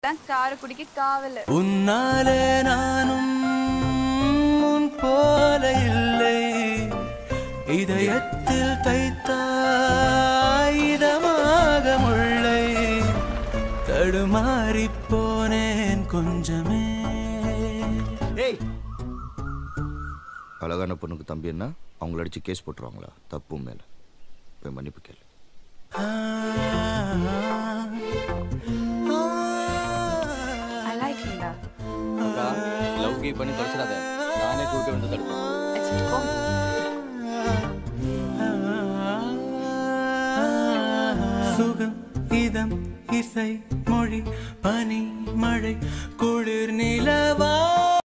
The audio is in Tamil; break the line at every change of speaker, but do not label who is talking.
தான் காரக்குடிக்கு காவல்
உன்னாலே நானும் உன் போல இல்லை இதயத்தில் தைத்தாய் இதமாக முள்ளை தடுமாறிப் போனேன் கொஞ்சமே
ஏய் அழகான பொண்ணுக்கு தம்பி என்ன அவங்கள அடிச்சு கேஸ் போட்டுருவாங்களா தப்பு மேல போய் மன்னிப்பு கேளு
ஐ லைக் ஹிண்டா
லவ் கீ பண்ணி தொலைச்சிடாத நானே குறுக்க வந்து தடுப்பேன்
சுகம் இதம் இசை மொழி பனி மழை